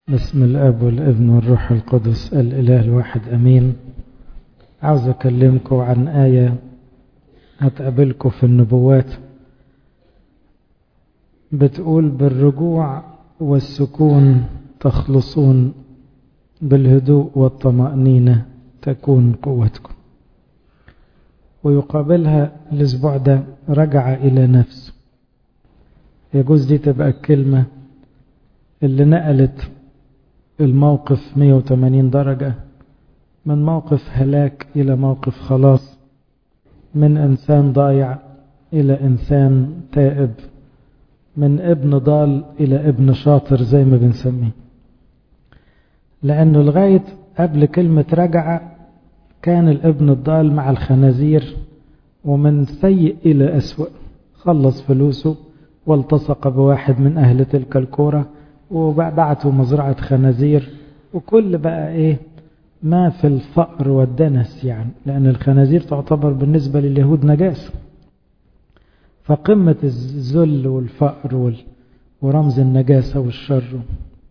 بسم الاب والابن والروح القدس الاله الواحد امين عاوز اكلمكم عن ايه هتقابلكم في النبوات بتقول بالرجوع والسكون تخلصون بالهدوء والطمأنينة تكون قوتكم ويقابلها الأسبوع ده رجع إلى نفسه يجوز دي تبقى الكلمة اللي نقلت الموقف 180 درجة من موقف هلاك إلى موقف خلاص من إنسان ضايع إلى إنسان تائب من ابن ضال إلى ابن شاطر زي ما بنسميه لأنه لغاية قبل كلمة رجع كان الابن الضال مع الخنازير ومن سيء إلى أسوأ خلص فلوسه والتصق بواحد من أهل تلك الكورة وبعته مزرعة خنازير وكل بقى إيه ما في الفقر والدنس يعني لأن الخنازير تعتبر بالنسبة لليهود نجاسة فقمة الذل والفقر وال... ورمز النجاسة والشر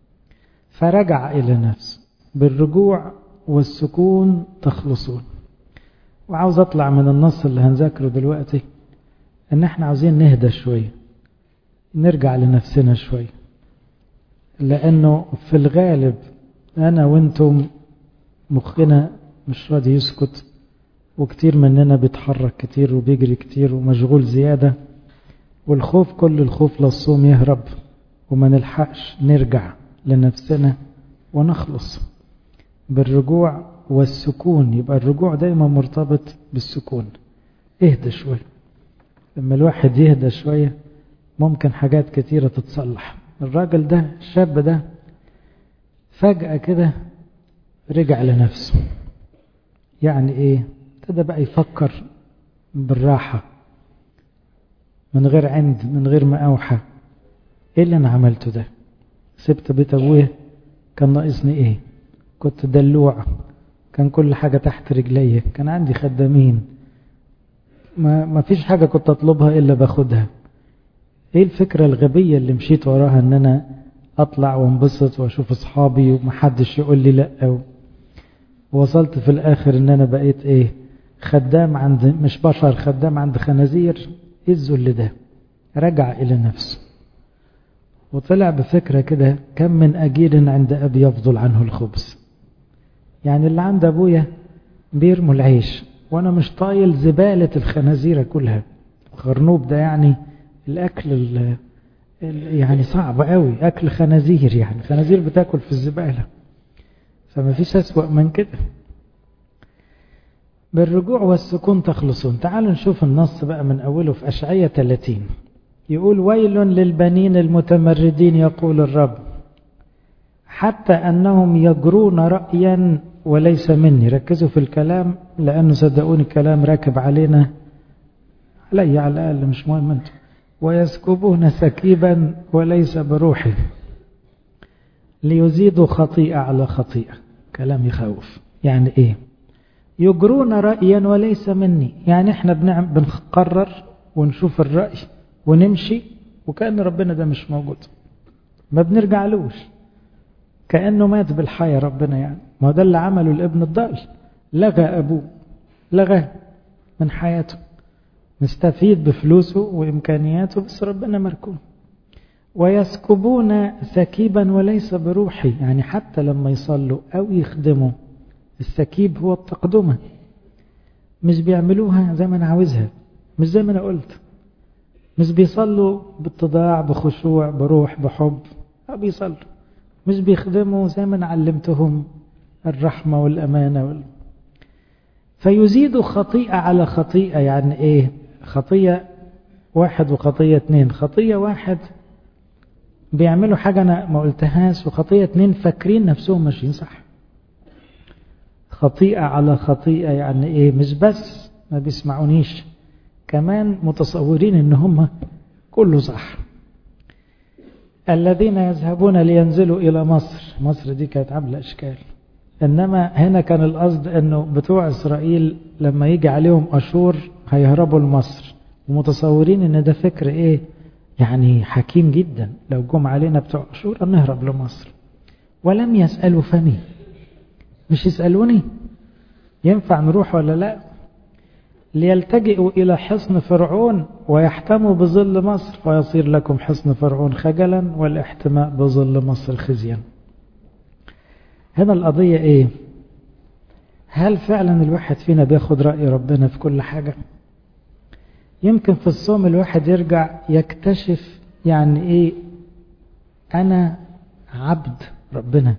فرجع إلى نفسه بالرجوع والسكون تخلصون وعاوز أطلع من النص اللي هنذاكره دلوقتي إن إحنا عاوزين نهدى شوية نرجع لنفسنا شوية لأنه في الغالب أنا وأنتم مخنا مش راضي يسكت وكتير مننا بيتحرك كتير وبيجري كتير ومشغول زيادة والخوف كل الخوف للصوم يهرب وما نلحقش نرجع لنفسنا ونخلص بالرجوع والسكون يبقى الرجوع دايما مرتبط بالسكون اهدى شوية لما الواحد يهدى شوية ممكن حاجات كتيرة تتصلح الراجل ده الشاب ده فجأة كده رجع لنفسه يعني ايه ابتدى بقى يفكر بالراحة من غير عند من غير ما أوحى ايه اللي انا عملته ده سبت بيت ابويا كان ناقصني ايه كنت دلوع كان كل حاجة تحت رجلي كان عندي خدامين ما, ما فيش حاجة كنت اطلبها الا باخدها ايه الفكرة الغبية اللي مشيت وراها ان انا اطلع وانبسط واشوف اصحابي ومحدش يقول لي لا ووصلت في الاخر ان انا بقيت ايه خدام عند مش بشر خدام عند خنازير ايه الذل ده رجع الى نفسه وطلع بفكرة كده كم من أجير عند أبي يفضل عنه الخبز يعني اللي عند أبويا بيرموا العيش وأنا مش طايل زبالة الخنازير كلها خرنوب ده يعني الأكل ال يعني صعب قوي أكل خنازير يعني خنازير بتاكل في الزبالة فما فيش أسوأ من كده بالرجوع والسكون تخلصون تعالوا نشوف النص بقى من أوله في أشعية 30 يقول ويل للبنين المتمردين يقول الرب حتى أنهم يجرون رأيا وليس مني ركزوا في الكلام لأنه صدقوني الكلام راكب علينا علي على الأقل مش مهم أنتم ويسكبون سكيبا وليس بروحي ليزيدوا خطيئة على خطيئة كلام يخوف يعني إيه يجرون رأيا وليس مني يعني احنا بنقرر ونشوف الرأي ونمشي وكأن ربنا ده مش موجود ما بنرجعلوش كأنه مات بالحياة ربنا يعني ما هو ده اللي عمله الابن الضال لغى أبوه لغى من حياته مستفيد بفلوسه وإمكانياته بس ربنا مركون ويسكبون سكيبا وليس بروحي يعني حتى لما يصلوا أو يخدموا السكيب هو التقدمة مش بيعملوها زي ما أنا عاوزها مش زي ما أنا قلت مش بيصلوا باتضاع بخشوع بروح بحب بيصلوا مش بيخدموا زي ما علمتهم الرحمة والأمانة وال... فيزيد خطيئة على خطيئة يعني ايه خطية واحد وخطية اتنين خطية واحد بيعملوا حاجة أنا ما قلتهاش وخطية اتنين فاكرين نفسهم ماشيين صح خطيئة على خطيئة يعني ايه مش بس ما بيسمعونيش كمان متصورين ان هم كله صح الذين يذهبون لينزلوا الى مصر مصر دي كانت عامله اشكال انما هنا كان القصد انه بتوع اسرائيل لما يجي عليهم اشور هيهربوا لمصر ومتصورين ان ده فكر ايه يعني حكيم جدا لو جم علينا بتوع أشور نهرب لمصر ولم يسألوا فمي مش يسألوني ينفع نروح ولا لا ليلتجئوا إلى حصن فرعون ويحتموا بظل مصر فيصير لكم حصن فرعون خجلا والاحتماء بظل مصر خزيا هنا القضية ايه هل فعلا الواحد فينا بياخد رأي ربنا في كل حاجة يمكن في الصوم الواحد يرجع يكتشف يعني ايه انا عبد ربنا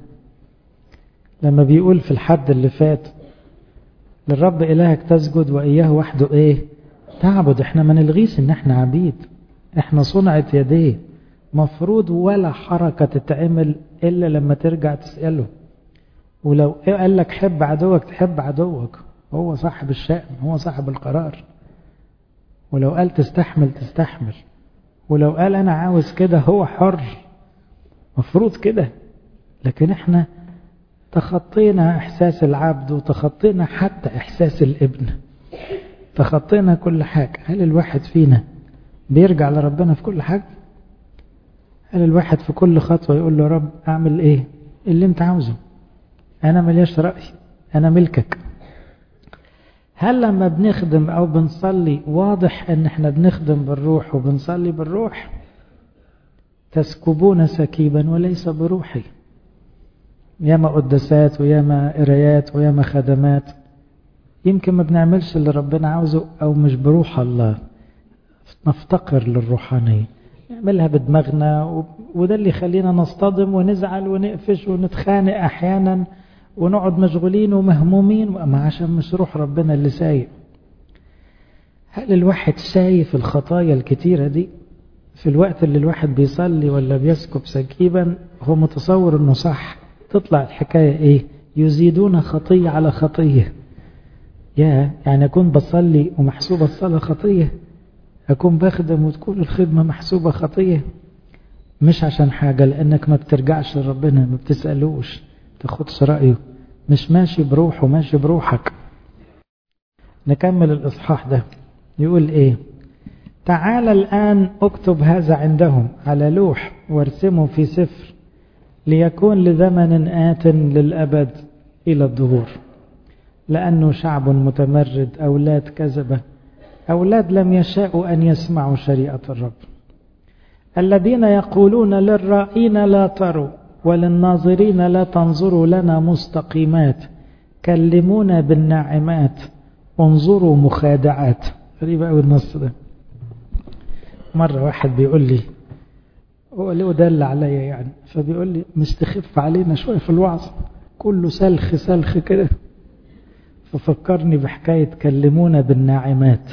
لما بيقول في الحد اللي فات للرب إلهك تسجد وإياه وحده إيه تعبد إحنا ما نلغيش إن إحنا عبيد إحنا صنعة يديه مفروض ولا حركة تتعمل إلا لما ترجع تسأله ولو قال لك حب عدوك تحب عدوك هو صاحب الشأن هو صاحب القرار ولو قال تستحمل تستحمل ولو قال أنا عاوز كده هو حر مفروض كده لكن احنا تخطينا احساس العبد وتخطينا حتى احساس الابن تخطينا كل حاجة هل الواحد فينا بيرجع لربنا في كل حاجة هل الواحد في كل خطوة يقول له رب اعمل ايه اللي انت عاوزه انا ملياش رأي انا ملكك هل لما بنخدم او بنصلي واضح ان احنا بنخدم بالروح وبنصلي بالروح تسكبون سكيبا وليس بروحي ياما قداسات وياما قرايات وياما خدمات يمكن ما بنعملش اللي ربنا عاوزه او مش بروح الله نفتقر للروحانية نعملها بدماغنا وده اللي يخلينا نصطدم ونزعل ونقفش ونتخانق احيانا ونقعد مشغولين ومهمومين ما عشان مش روح ربنا اللي سايق هل الواحد شايف الخطايا الكتيرة دي في الوقت اللي الواحد بيصلي ولا بيسكب سكيبا هو متصور انه صح تطلع الحكاية ايه يزيدون خطية على خطية يا يعني اكون بصلي ومحسوبة الصلاة خطية اكون بخدم وتكون الخدمة محسوبة خطية مش عشان حاجة لانك ما بترجعش لربنا ما بتسألوش تاخدش رأيه مش ماشي بروحه ماشي بروحك نكمل الإصحاح ده يقول إيه تعال الآن اكتب هذا عندهم على لوح وارسمه في سفر ليكون لزمن آت للأبد إلى الظهور لأنه شعب متمرد أولاد كذبة أولاد لم يشاءوا أن يسمعوا شريعة الرب الذين يقولون للرائين لا تروا وللناظرين لا تنظروا لنا مستقيمات كلمونا بالناعمات انظروا مخادعات غريبة قوي النص ده مرة واحد بيقول لي هو ليه دل عليا يعني فبيقول لي مش تخف علينا شوية في الوعظ كله سلخ سلخ كده ففكرني بحكاية كلمونا بالناعمات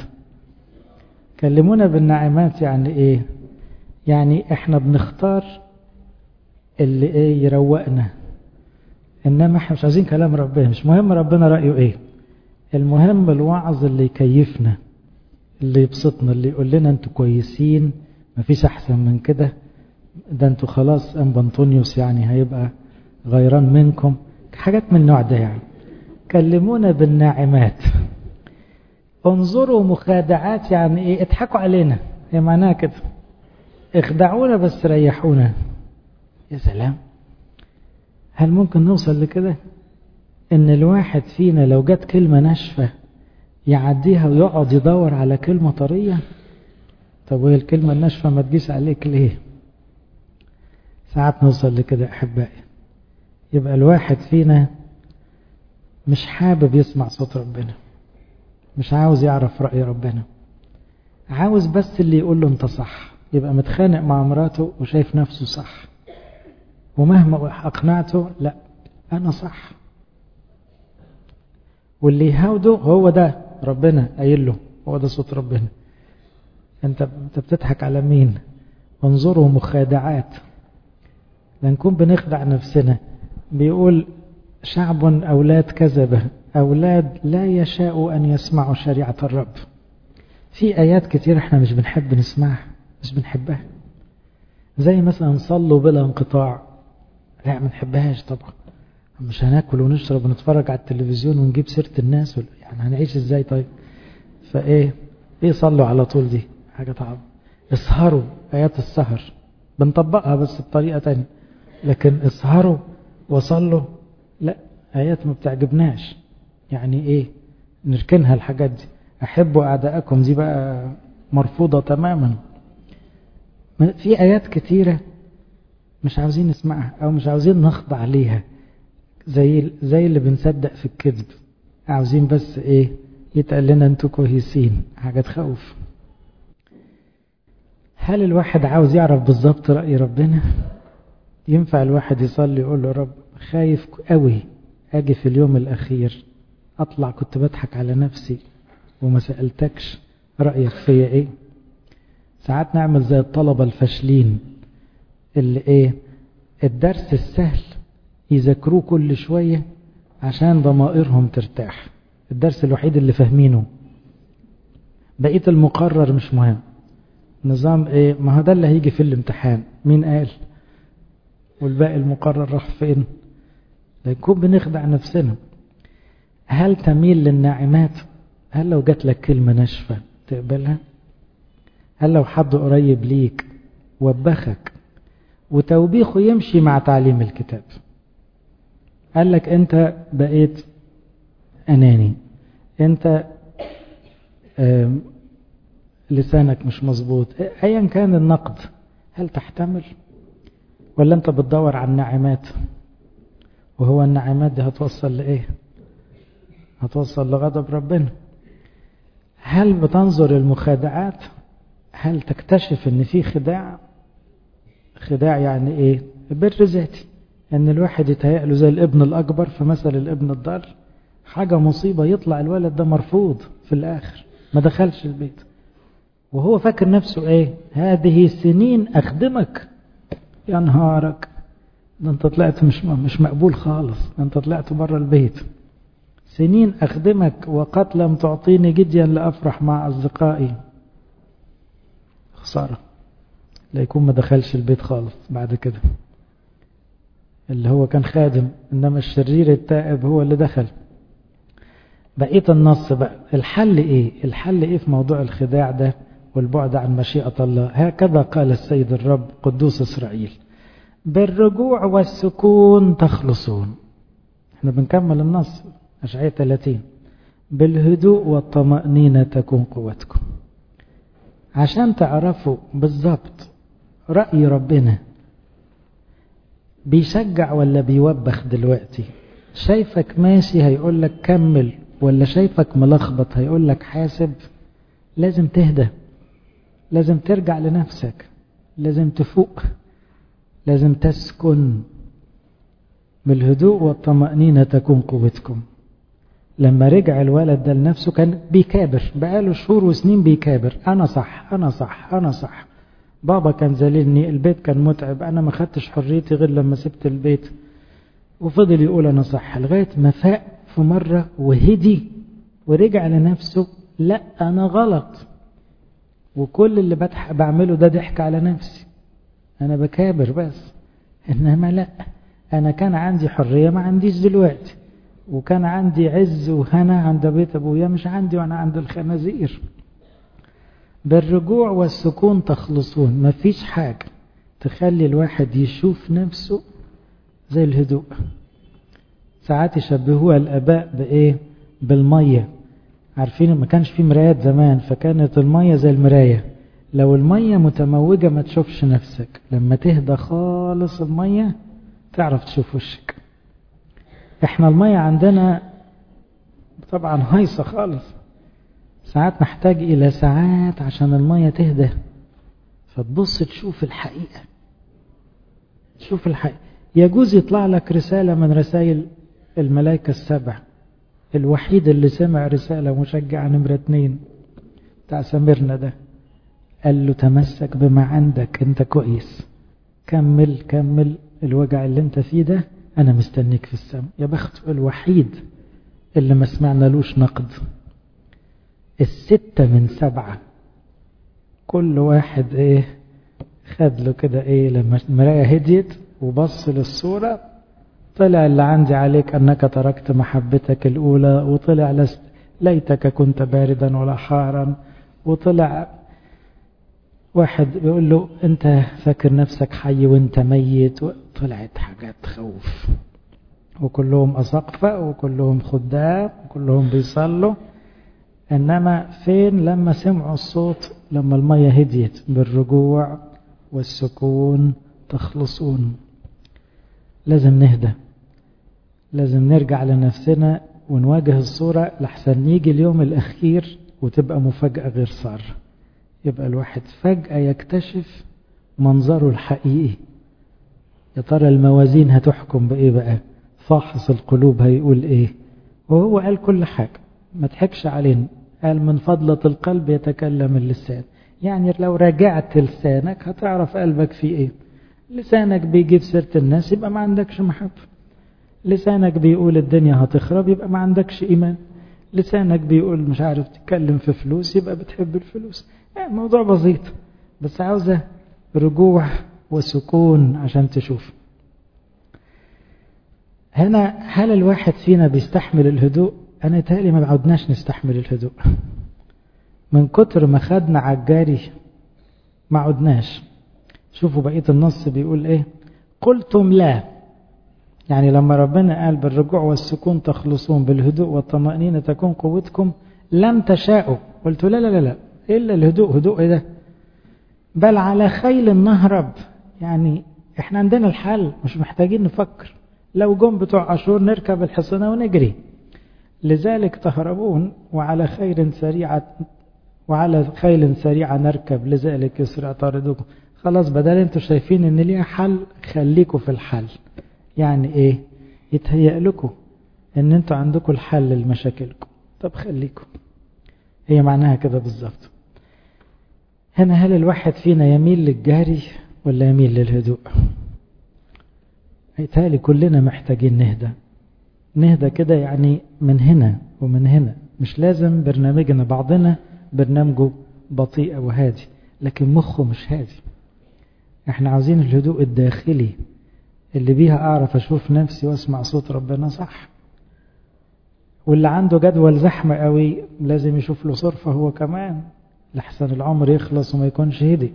كلمونا بالناعمات يعني ايه يعني احنا بنختار اللي ايه يروقنا انما احنا مش عايزين كلام ربنا مش مهم ربنا رأيه ايه المهم الوعظ اللي يكيفنا اللي يبسطنا اللي يقول لنا انتوا كويسين مفيش احسن من كده ده انتوا خلاص ام بنطونيوس يعني هيبقى غيران منكم حاجات من النوع ده يعني كلمونا بالناعمات انظروا مخادعات يعني ايه اضحكوا علينا هي معناها كده اخدعونا بس ريحونا يا سلام هل ممكن نوصل لكده ان الواحد فينا لو جت كلمة ناشفة يعديها ويقعد يدور على كلمة طرية طب وهي الكلمة الناشفة ما تجيش عليك ليه ساعات نوصل لكده احبائي يبقى الواحد فينا مش حابب يسمع صوت ربنا مش عاوز يعرف رأي ربنا عاوز بس اللي يقول له انت صح يبقى متخانق مع مراته وشايف نفسه صح ومهما أقنعته لا أنا صح واللي يهاوده هو ده ربنا قايل له هو ده صوت ربنا انت انت بتضحك على مين انظروا مخادعات لنكون بنخدع نفسنا بيقول شعب أولاد كذبة أولاد لا يشاء أن يسمعوا شريعة الرب في آيات كتير احنا مش بنحب نسمعها مش بنحبها زي مثلا صلوا بلا انقطاع لا ما نحبهاش طبعا مش هناكل ونشرب ونتفرج على التلفزيون ونجيب سيرة الناس يعني هنعيش ازاي طيب فايه ايه صلوا على طول دي حاجة طعب اسهروا آيات السهر بنطبقها بس بطريقة تانية لكن اسهروا وصل له لا آيات ما بتعجبناش يعني ايه نركنها الحاجات دي أحبوا أعداءكم دي بقى مرفوضة تماما في آيات كتيرة مش عاوزين نسمعها أو مش عاوزين نخضع ليها زي زي اللي بنصدق في الكذب عاوزين بس ايه يتقال لنا انتوا كويسين حاجة تخوف هل الواحد عاوز يعرف بالظبط رأي ربنا ينفع الواحد يصلي يقول له رب خايف قوي اجي في اليوم الاخير اطلع كنت بضحك على نفسي وما سألتكش رأيك فيا ايه ساعات نعمل زي الطلبة الفاشلين اللي ايه الدرس السهل يذاكروه كل شوية عشان ضمائرهم ترتاح الدرس الوحيد اللي فاهمينه بقية المقرر مش مهم نظام ايه ما هو ده اللي هيجي في الامتحان مين قال والباقي المقرر راح فين نكون بنخدع نفسنا هل تميل للناعمات هل لو جات لك كلمة ناشفة تقبلها هل لو حد قريب ليك وبخك وتوبيخه يمشي مع تعليم الكتاب قال لك انت بقيت اناني انت لسانك مش مظبوط ايا كان النقد هل تحتمل ولا انت بتدور على النعمات وهو النعمات دي هتوصل لايه هتوصل لغضب ربنا هل بتنظر المخادعات هل تكتشف ان في خداع خداع يعني ايه بر ذاتي ان الواحد يتهيأ له زي الابن الاكبر في مثل الابن الضال حاجة مصيبة يطلع الولد ده مرفوض في الاخر ما دخلش البيت وهو فاكر نفسه ايه هذه سنين اخدمك يا نهارك ده انت طلعت مش مش مقبول خالص ده انت طلعت بره البيت سنين اخدمك وقد لم تعطيني جديا لافرح مع اصدقائي خساره لا يكون ما دخلش البيت خالص بعد كده اللي هو كان خادم انما الشرير التائب هو اللي دخل بقيه النص بقى الحل ايه الحل ايه في موضوع الخداع ده والبعد عن مشيئة الله هكذا قال السيد الرب قدوس إسرائيل بالرجوع والسكون تخلصون احنا بنكمل النص أشعية 30 بالهدوء والطمأنينة تكون قوتكم عشان تعرفوا بالظبط رأي ربنا بيشجع ولا بيوبخ دلوقتي شايفك ماشي هيقول لك كمل ولا شايفك ملخبط هيقول لك حاسب لازم تهدى لازم ترجع لنفسك لازم تفوق لازم تسكن بالهدوء والطمأنينة تكون قوتكم لما رجع الولد ده لنفسه كان بيكابر بقاله شهور وسنين بيكابر أنا صح أنا صح أنا صح بابا كان ذليلني البيت كان متعب أنا ما خدتش حريتي غير لما سبت البيت وفضل يقول أنا صح لغاية ما فاق في مرة وهدي ورجع لنفسه لا أنا غلط وكل اللي بتح... بعمله ده ضحك على نفسي أنا بكابر بس إنما لا أنا كان عندي حرية ما عنديش دلوقتي وكان عندي عز وهنا عند بيت أبويا مش عندي وأنا عند الخنازير بالرجوع والسكون تخلصون مفيش حاجة تخلي الواحد يشوف نفسه زي الهدوء ساعات يشبهوها الآباء بإيه بالمية عارفين ما كانش في مرايات زمان فكانت المية زي المراية لو المية متموجة ما تشوفش نفسك لما تهدى خالص المية تعرف تشوف وشك احنا المية عندنا طبعا هايصة خالص ساعات نحتاج إلى ساعات عشان المية تهدى فتبص تشوف الحقيقة تشوف الحقيقة يجوز يطلع لك رسالة من رسائل الملائكة السبع الوحيد اللي سمع رسالة مشجعة نمرة اتنين بتاع سميرنا ده قال له تمسك بما عندك انت كويس كمل كمل الوجع اللي انت فيه ده انا مستنيك في السماء يا بخت الوحيد اللي ما سمعنالوش نقد الستة من سبعة كل واحد ايه خد له كده ايه لما المراية هديت وبص للصورة طلع اللي عندي عليك أنك تركت محبتك الأولى وطلع لست ليتك كنت باردا ولا حارا وطلع واحد بيقول له أنت فاكر نفسك حي وأنت ميت طلعت حاجات تخوف وكلهم أساقفة وكلهم خدام وكلهم بيصلوا إنما فين لما سمعوا الصوت لما المية هديت بالرجوع والسكون تخلصون لازم نهدى لازم نرجع لنفسنا ونواجه الصورة لحسن يجي اليوم الأخير وتبقى مفاجأة غير صار يبقى الواحد فجأة يكتشف منظره الحقيقي يا ترى الموازين هتحكم بإيه بقى فاحص القلوب هيقول إيه وهو قال كل حاجة ما تحكش علينا قال من فضلة القلب يتكلم اللسان يعني لو راجعت لسانك هتعرف قلبك فيه ايه لسانك بيجيب سيرة الناس يبقى ما عندكش محبة لسانك بيقول الدنيا هتخرب يبقى ما عندكش إيمان لسانك بيقول مش عارف تتكلم في فلوس يبقى بتحب الفلوس يعني موضوع بسيط بس عاوزة رجوع وسكون عشان تشوف هنا هل الواحد فينا بيستحمل الهدوء أنا تالي ما بعودناش نستحمل الهدوء من كتر ما خدنا على الجاري ما عدناش شوفوا بقية النص بيقول ايه قلتم لا يعني لما ربنا قال بالرجوع والسكون تخلصون بالهدوء والطمأنينة تكون قوتكم لم تشاءوا قلت لا لا لا لا إلا الهدوء هدوء ايه ده بل على خيل نهرب يعني احنا عندنا الحل مش محتاجين نفكر لو جم بتوع عاشور نركب الحصنة ونجري لذلك تهربون وعلى خير سريعة وعلى خيل سريعة نركب لذلك يسرع طاردكم خلاص بدل انتوا شايفين ان ليها حل خليكم في الحل يعني ايه يتهيأ لكم ان انتوا عندكم الحل لمشاكلكم طب خليكم هي معناها كده بالظبط هنا هل الواحد فينا يميل للجاري ولا يميل للهدوء يتهيألي كلنا محتاجين نهدى نهدى كده يعني من هنا ومن هنا مش لازم برنامجنا بعضنا برنامجه بطيء وهادي لكن مخه مش هادي احنا عاوزين الهدوء الداخلي اللي بيها اعرف اشوف نفسي واسمع صوت ربنا صح واللي عنده جدول زحمة قوي لازم يشوف له صرفة هو كمان لحسن العمر يخلص وما يكونش هدي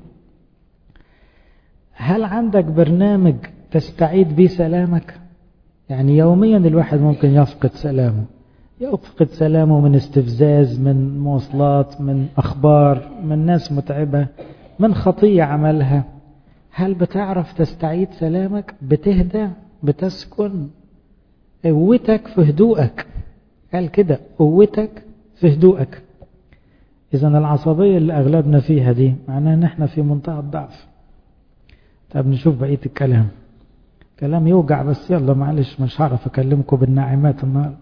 هل عندك برنامج تستعيد بيه سلامك يعني يوميا الواحد ممكن يفقد سلامه يفقد سلامه من استفزاز من مواصلات من أخبار من ناس متعبة من خطية عملها هل بتعرف تستعيد سلامك بتهدى بتسكن قوتك في هدوءك قال كده قوتك في هدوءك إذا العصبية اللي أغلبنا فيها دي معناها إن إحنا في منتهى الضعف طب نشوف بقية الكلام كلام يوجع بس يلا معلش مش هعرف أكلمكم بالناعمات النهارده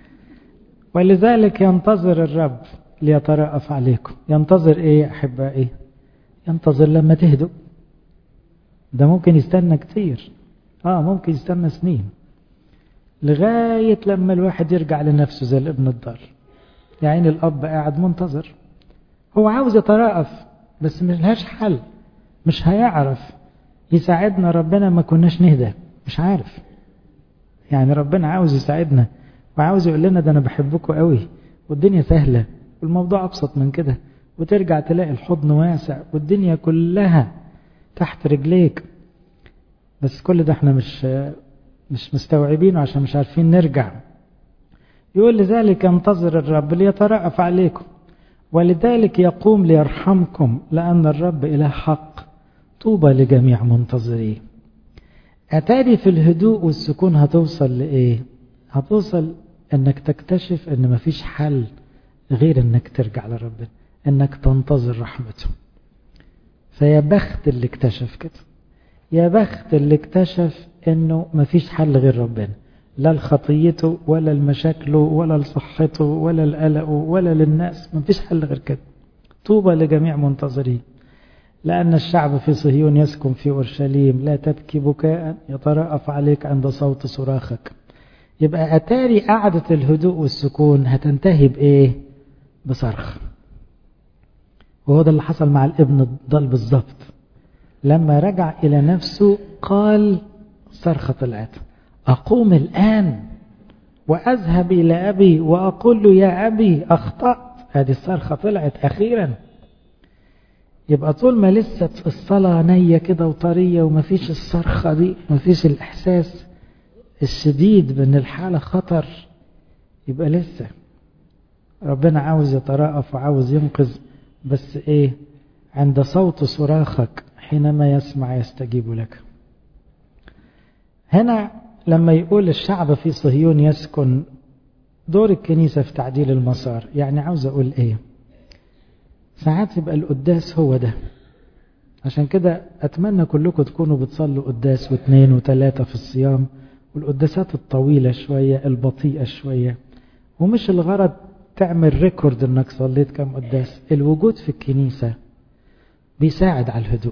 ولذلك ينتظر الرب ليترأف عليكم ينتظر ايه يا احبائي ينتظر لما تهدوا ده ممكن يستنى كتير اه ممكن يستنى سنين لغاية لما الواحد يرجع لنفسه زي الابن الضال يعني الاب قاعد منتظر هو عاوز يترأف بس مش لهاش حل مش هيعرف يساعدنا ربنا ما كناش نهدى مش عارف يعني ربنا عاوز يساعدنا وعاوز يقول لنا ده انا بحبكم قوي والدنيا سهلة والموضوع ابسط من كده وترجع تلاقي الحضن واسع والدنيا كلها تحت رجليك بس كل ده احنا مش مش مستوعبينه عشان مش عارفين نرجع يقول لذلك انتظر الرب ليترأف عليكم ولذلك يقوم ليرحمكم لأن الرب إله حق طوبى لجميع منتظريه أتاري في الهدوء والسكون هتوصل لإيه هتوصل انك تكتشف ان مفيش حل غير انك ترجع لربنا انك تنتظر رحمته فيا بخت اللي اكتشف كده يا بخت اللي اكتشف انه مفيش حل غير ربنا لا لخطيته ولا لمشاكله ولا لصحته ولا لقلقه ولا للناس مفيش حل غير كده طوبى لجميع منتظرين لأن الشعب في صهيون يسكن في أورشليم لا تبكي بكاء يترأف عليك عند صوت صراخك يبقى أتاري قعدة الهدوء والسكون هتنتهي بإيه بصرخ وهو ده اللي حصل مع الابن الضال بالظبط لما رجع إلى نفسه قال صرخة طلعت أقوم الآن وأذهب إلى أبي وأقول له يا أبي أخطأت هذه الصرخة طلعت أخيرا يبقى طول ما لسه الصلاة نية كده وطرية ومفيش الصرخة دي مفيش الإحساس الشديد بأن الحالة خطر يبقى لسه ربنا عاوز يترأف وعاوز ينقذ بس ايه عند صوت صراخك حينما يسمع يستجيب لك هنا لما يقول الشعب في صهيون يسكن دور الكنيسة في تعديل المسار يعني عاوز أقول إيه ساعات يبقى القداس هو ده عشان كده أتمنى كلكم تكونوا بتصلوا قداس واثنين وثلاثة في الصيام والقداسات الطويلة شوية البطيئة شوية ومش الغرض تعمل ريكورد انك صليت كم قداس الوجود في الكنيسة بيساعد على الهدوء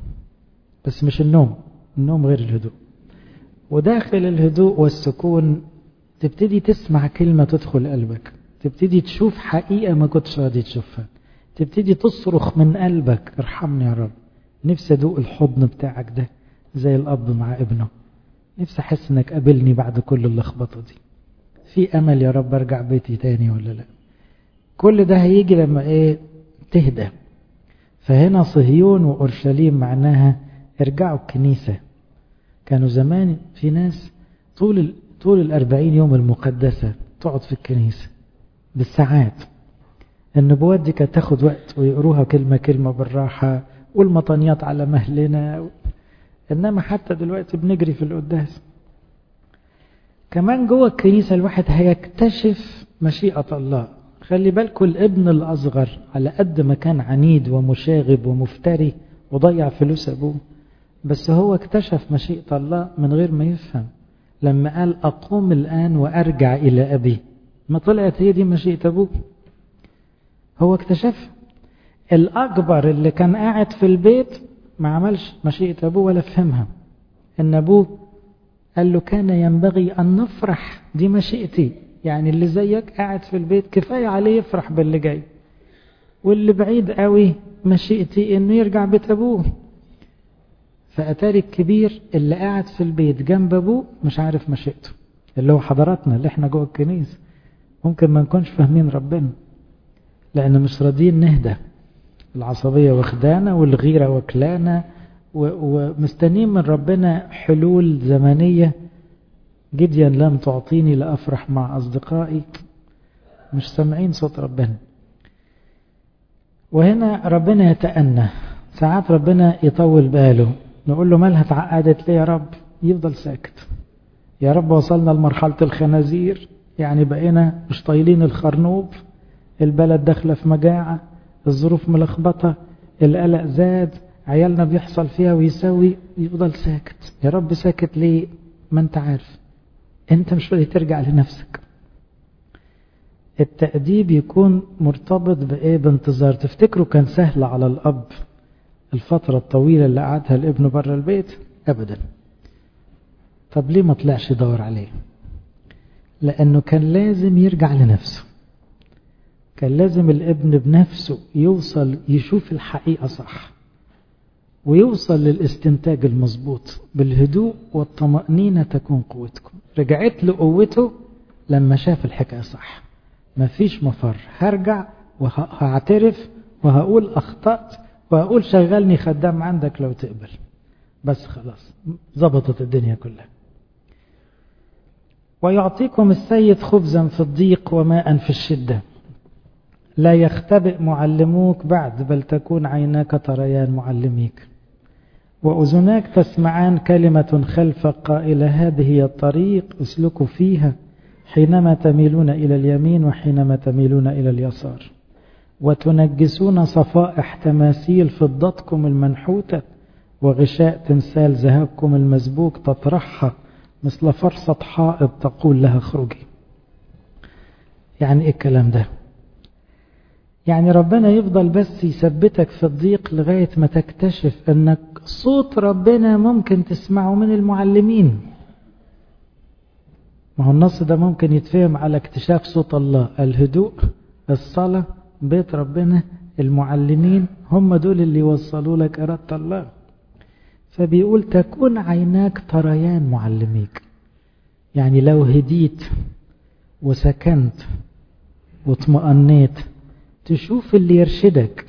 بس مش النوم النوم غير الهدوء وداخل الهدوء والسكون تبتدي تسمع كلمة تدخل قلبك تبتدي تشوف حقيقة ما كنتش راضي تشوفها تبتدي تصرخ من قلبك ارحمني يا رب نفسي ادوق الحضن بتاعك ده زي الاب مع ابنه نفسي احس انك قابلني بعد كل اللخبطه دي في امل يا رب ارجع بيتي تاني ولا لا كل ده هيجي لما ايه تهدى فهنا صهيون واورشليم معناها ارجعوا الكنيسه كانوا زمان في ناس طول طول الأربعين يوم المقدسة تقعد في الكنيسة بالساعات النبوات دي كانت تاخد وقت ويقروها كلمة كلمة بالراحة والمطانيات على مهلنا إنما حتى دلوقتي بنجري في القداس كمان جوه الكنيسة الواحد هيكتشف مشيئة الله خلي بالكم الابن الأصغر على قد ما كان عنيد ومشاغب ومفتري وضيع فلوس أبوه بس هو اكتشف مشيئة الله من غير ما يفهم لما قال أقوم الآن وأرجع إلى أبي ما طلعت هي دي مشيئة أبوه هو اكتشف الأكبر اللي كان قاعد في البيت ما عملش مشيئة أبوه ولا فهمها إن أبوه قال له كان ينبغي أن نفرح دي مشيئتي يعني اللي زيك قاعد في البيت كفاية عليه يفرح باللي جاي واللي بعيد قوي مشيئتي إنه يرجع بيت أبوه فأتاري الكبير اللي قاعد في البيت جنب أبوه مش عارف مشيئته اللي هو حضراتنا اللي احنا جوه الكنيسة ممكن ما نكونش فاهمين ربنا لأن مش راضيين نهدى العصبية واخدانا والغيرة وكلانا ومستنين من ربنا حلول زمنية جديا لم تعطيني لأفرح مع أصدقائي مش سامعين صوت ربنا وهنا ربنا يتأنى ساعات ربنا يطول باله نقول له مالها اتعقدت ليه يا رب يفضل ساكت يا رب وصلنا لمرحلة الخنازير يعني بقينا مش طايلين الخرنوب البلد داخلة في مجاعة الظروف ملخبطة القلق زاد عيالنا بيحصل فيها ويسوي يفضل ساكت يا رب ساكت ليه ما انت عارف انت مش راضي ترجع لنفسك التأديب يكون مرتبط بإيه بانتظار تفتكروا كان سهل على الأب الفترة الطويلة اللي قعدها الابن بره البيت أبدا طب ليه ما طلعش يدور عليه لأنه كان لازم يرجع لنفسه كان لازم الابن بنفسه يوصل يشوف الحقيقة صح ويوصل للاستنتاج المظبوط بالهدوء والطمأنينة تكون قوتكم رجعت له قوته لما شاف الحكاية صح مفيش مفر هرجع وهعترف وهقول أخطأت وهقول شغلني خدام عندك لو تقبل بس خلاص ظبطت الدنيا كلها ويعطيكم السيد خبزا في الضيق وماء في الشدة لا يختبئ معلموك بعد بل تكون عيناك تريان معلميك وأذناك تسمعان كلمة خلفك قائلة هذه هي الطريق اسلكوا فيها حينما تميلون إلى اليمين وحينما تميلون إلى اليسار وتنجسون صفائح تماثيل فضتكم المنحوتة وغشاء تمثال ذهبكم المسبوك تطرحها مثل فرصة حائط تقول لها اخرجي يعني ايه الكلام ده يعني ربنا يفضل بس يثبتك في الضيق لغاية ما تكتشف انك صوت ربنا ممكن تسمعه من المعلمين ما هو النص ده ممكن يتفهم على اكتشاف صوت الله الهدوء الصلاة بيت ربنا المعلمين هم دول اللي يوصلوا لك إرادة الله فبيقول تكون عيناك تريان معلميك يعني لو هديت وسكنت واطمأنيت تشوف اللي يرشدك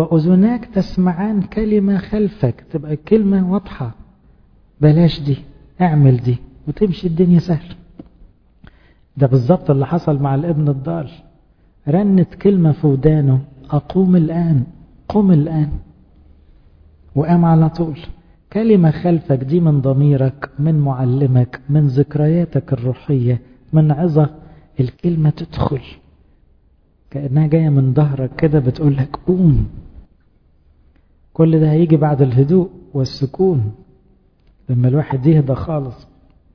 وأذناك تسمعان كلمة خلفك تبقى الكلمة واضحة بلاش دي اعمل دي وتمشي الدنيا سهل ده بالظبط اللي حصل مع الابن الضال رنت كلمة في ودانه أقوم الآن قم الآن وقام على طول كلمة خلفك دي من ضميرك من معلمك من ذكرياتك الروحية من عظة الكلمة تدخل كأنها جاية من ظهرك كده بتقول لك قوم كل ده هيجي بعد الهدوء والسكون لما الواحد يهدى خالص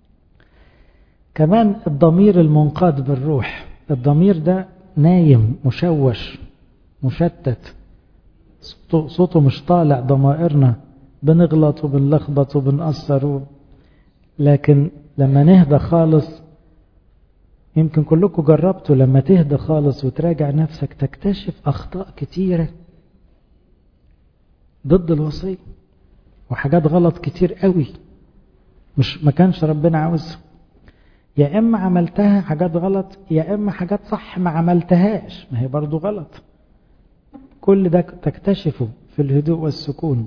كمان الضمير المنقاد بالروح الضمير ده نايم مشوش مشتت صوته, صوته مش طالع ضمائرنا بنغلط وبنلخبط وبنقصر لكن لما نهدى خالص يمكن كلكم جربتوا لما تهدى خالص وتراجع نفسك تكتشف أخطاء كتيرة ضد الوصية وحاجات غلط كتير قوي مش ما كانش ربنا عاوزها يا إما عملتها حاجات غلط يا إما حاجات صح ما عملتهاش ما هي برضو غلط كل ده تكتشفه في الهدوء والسكون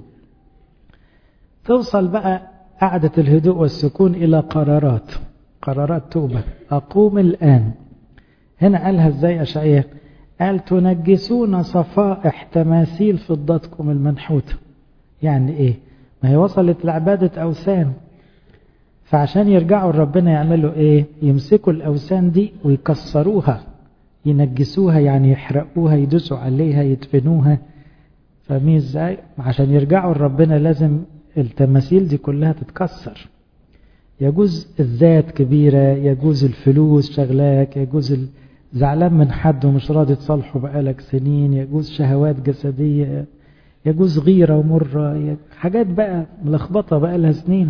توصل بقى قعدة الهدوء والسكون إلى قرارات قرارات توبة أقوم الآن هنا قالها ازاي أشعية قال تنجسون صفائح تماثيل فضتكم المنحوتة يعني ايه ما هي وصلت لعبادة أوثان فعشان يرجعوا لربنا يعملوا ايه يمسكوا الأوثان دي ويكسروها ينجسوها يعني يحرقوها يدوسوا عليها يدفنوها فاهمين ازاي عشان يرجعوا لربنا لازم التماثيل دي كلها تتكسر يجوز الذات كبيرة يجوز الفلوس شغلاك يجوز زعلان من حد ومش راضي تصالحه بقالك سنين يجوز شهوات جسدية يجوز غيرة ومرة حاجات بقى ملخبطة بقى لها سنين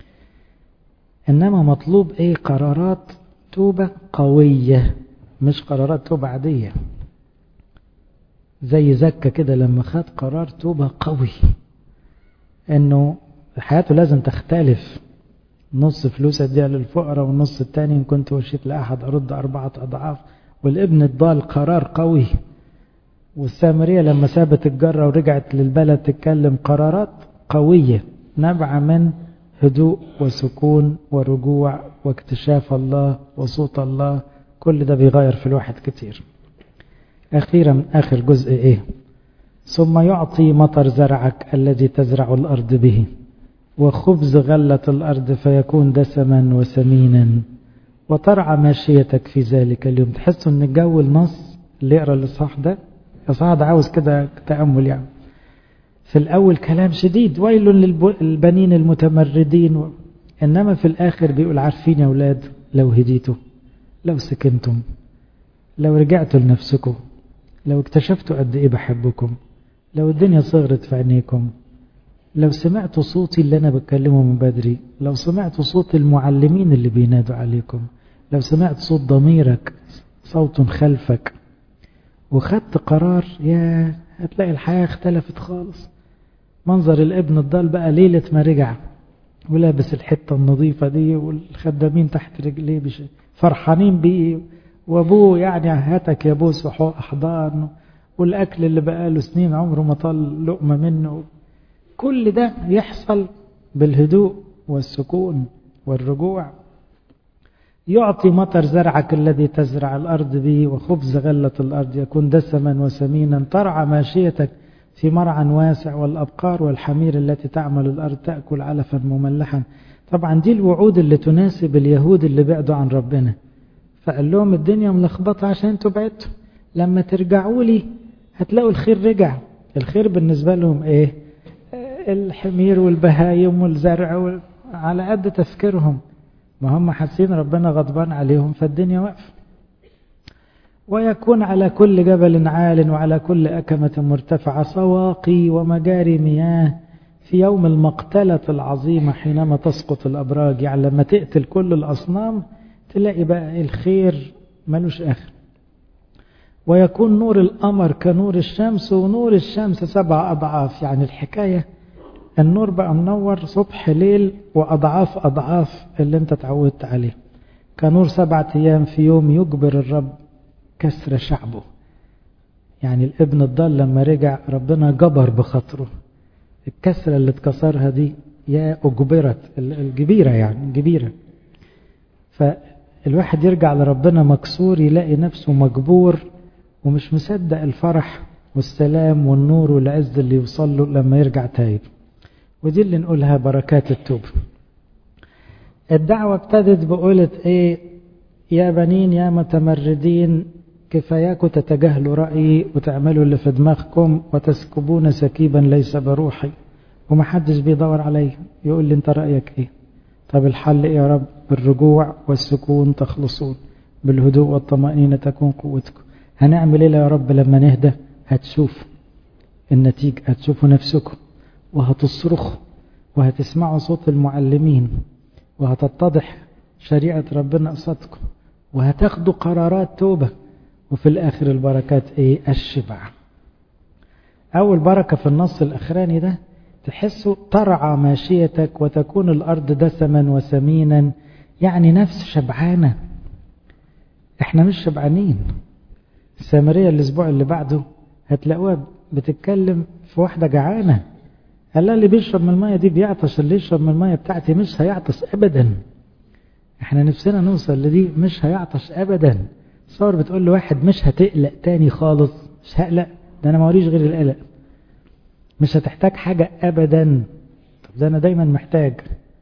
إنما مطلوب إيه قرارات توبة قوية مش قرارات توبة عادية زي زكا كده لما خد قرار توبة قوي إنه حياته لازم تختلف نص فلوس اديها للفقراء والنص التاني ان كنت وشيت لاحد ارد اربعة اضعاف والابن الضال قرار قوي والسامرية لما سابت الجرة ورجعت للبلد تتكلم قرارات قوية نبع من هدوء وسكون ورجوع واكتشاف الله وصوت الله كل ده بيغير في الواحد كتير أخيرا آخر جزء إيه ثم يعطي مطر زرعك الذي تزرع الأرض به وخبز غلة الأرض فيكون دسما وسمينا وترعى ماشيتك في ذلك اليوم تحسوا ان الجو النص اللي يقرا الاصحاح ده الاصحاح ده عاوز كده تامل يعني في الاول كلام شديد ويل للبنين المتمردين و... انما في الاخر بيقول عارفين يا اولاد لو هديتوا لو سكنتم لو رجعتوا لنفسكم لو اكتشفتوا قد ايه بحبكم لو الدنيا صغرت في عينيكم لو سمعتوا صوتي اللي أنا بتكلمه من بدري لو سمعتوا صوت المعلمين اللي بينادوا عليكم لو سمعت صوت ضميرك صوت خلفك وخدت قرار يا هتلاقي الحياة اختلفت خالص منظر الابن الضال بقى ليلة ما رجع ولابس الحتة النظيفة دي والخدامين تحت رجليه بش فرحانين بيه وابوه يعني هاتك يا بوس وحضان والاكل اللي بقاله سنين عمره ما طال لقمة منه كل ده يحصل بالهدوء والسكون والرجوع يعطي مطر زرعك الذي تزرع الأرض به وخبز غلة الأرض يكون دسما وسمينا ترعى ماشيتك في مرعى واسع والأبقار والحمير التي تعمل الأرض تأكل علفا مملحا طبعا دي الوعود اللي تناسب اليهود اللي بعدوا عن ربنا فقال لهم الدنيا ملخبطة عشان انتوا بعدتوا لما ترجعوا لي هتلاقوا الخير رجع الخير بالنسبة لهم ايه الحمير والبهايم والزرع على قد تفكيرهم ما هم حاسين ربنا غضبان عليهم فالدنيا واقفة ويكون على كل جبل عال وعلى كل أكمة مرتفعة سواقي ومجاري مياه في يوم المقتلة العظيمة حينما تسقط الأبراج يعني لما تقتل كل الأصنام تلاقي بقى الخير ملوش آخر ويكون نور القمر كنور الشمس ونور الشمس سبع أضعاف يعني الحكاية النور بقى منور صبح ليل وأضعاف أضعاف اللي انت تعودت عليه كنور سبعة أيام في يوم يجبر الرب كسر شعبه يعني الابن الضال لما رجع ربنا جبر بخاطره الكسرة اللي اتكسرها دي يا أجبرت الجبيرة يعني الجبيرة فالواحد يرجع لربنا مكسور يلاقي نفسه مجبور ومش مصدق الفرح والسلام والنور والعز اللي يوصل له لما يرجع تايب ودي اللي نقولها بركات التوبة الدعوة ابتدت بقولة ايه يا بنين يا متمردين كفاياكم تتجاهلوا رأيي وتعملوا اللي في دماغكم وتسكبون سكيبا ليس بروحي ومحدش بيدور عليا يقول لي انت رأيك ايه طب الحل ايه يا رب بالرجوع والسكون تخلصون بالهدوء والطمأنينة تكون قوتكم هنعمل ايه يا رب لما نهدى هتشوف النتيجة هتشوفوا نفسكم وهتصرخوا وهتسمعوا صوت المعلمين وهتتضح شريعة ربنا قصادكم وهتاخدوا قرارات توبة وفي الآخر البركات ايه الشبع أول بركة في النص الأخراني ده تحسوا ترعى ماشيتك وتكون الأرض دسما وسمينا يعني نفس شبعانة احنا مش شبعانين السامرية الأسبوع اللي بعده هتلاقوها بتتكلم في واحدة جعانة قال اللي بيشرب من المية دي بيعطش اللي يشرب من المية بتاعتي مش هيعطش أبدا احنا نفسنا نوصل لدي مش هيعطش أبدا صار بتقول لواحد مش هتقلق تاني خالص مش هقلق ده أنا موريش غير القلق مش هتحتاج حاجة أبدا طب ده أنا دايما محتاج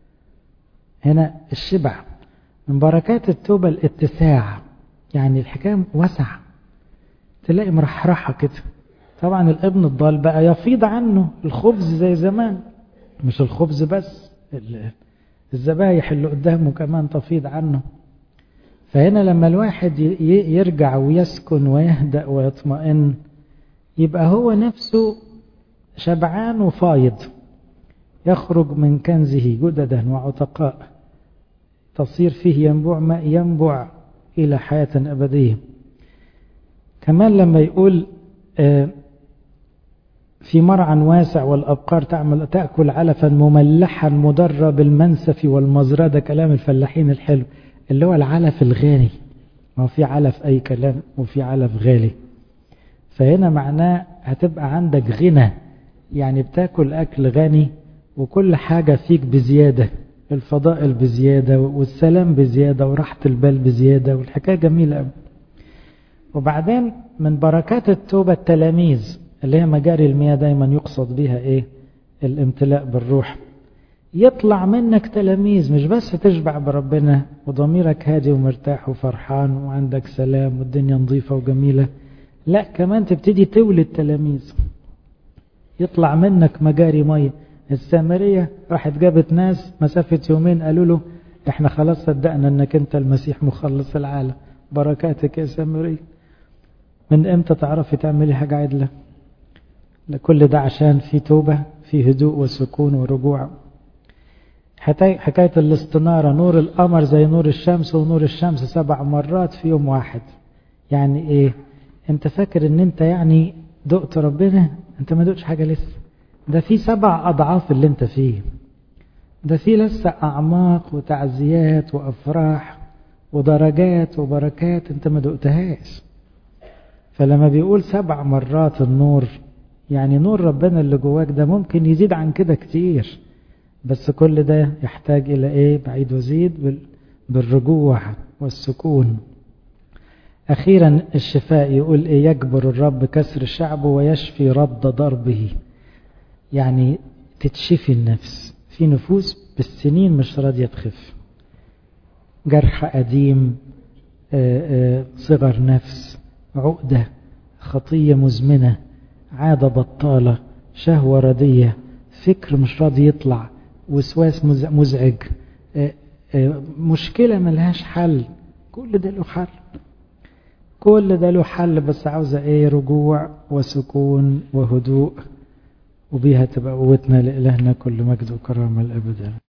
هنا الشبع من بركات التوبة الاتساع يعني الحكاية واسع تلاقي مرحرحة كده طبعا الابن الضال بقى يفيض عنه الخبز زي زمان مش الخبز بس الذبايح اللي قدامه كمان تفيض عنه فهنا لما الواحد يرجع ويسكن ويهدأ ويطمئن يبقى هو نفسه شبعان وفايض يخرج من كنزه جددا وعتقاء تصير فيه ينبوع ماء ينبع إلى حياة أبدية كمان لما يقول في مرعى واسع والأبقار تعمل تأكل علفا مملحا مدرى بالمنسف والمزرعة كلام الفلاحين الحلو اللي هو العلف الغالي ما هو في علف أي كلام وفي علف غالي فهنا معناه هتبقى عندك غنى يعني بتاكل أكل غني وكل حاجة فيك بزيادة الفضائل بزيادة والسلام بزيادة وراحة البال بزيادة والحكاية جميلة قوي وبعدين من بركات التوبة التلاميذ اللي هي مجاري المياه دايما يقصد بها ايه الامتلاء بالروح يطلع منك تلاميذ مش بس تشبع بربنا وضميرك هادي ومرتاح وفرحان وعندك سلام والدنيا نظيفة وجميلة لا كمان تبتدي تولد تلاميذ يطلع منك مجاري مية السامرية راحت جابت ناس مسافة يومين قالوا له احنا خلاص صدقنا انك انت المسيح مخلص العالم بركاتك يا سامرية من امتى تعرفي تعملي حاجة عدلة كل ده عشان في توبة في هدوء وسكون ورجوع حكاية الاستنارة نور القمر زي نور الشمس ونور الشمس سبع مرات في يوم واحد يعني ايه انت فاكر ان انت يعني دقت ربنا انت ما دقتش حاجة لسه ده في سبع اضعاف اللي انت فيه ده في لسه اعماق وتعزيات وافراح ودرجات وبركات انت ما دقتهاش فلما بيقول سبع مرات النور يعني نور ربنا اللي جواك ده ممكن يزيد عن كده كتير بس كل ده يحتاج إلى إيه بعيد وزيد بالرجوع والسكون أخيرا الشفاء يقول إيه يجبر الرب كسر شعبه ويشفي رد ضربه يعني تتشفي النفس في نفوس بالسنين مش راضية تخف جرح قديم صغر نفس عقدة خطية مزمنة عادة بطالة شهوة ردية فكر مش راضي يطلع وسواس مزعج مشكلة ملهاش حل كل ده له حل كل ده له حل بس عاوزة ايه رجوع وسكون وهدوء وبيها تبقى قوتنا لإلهنا كل مجد وكرامة الأبدا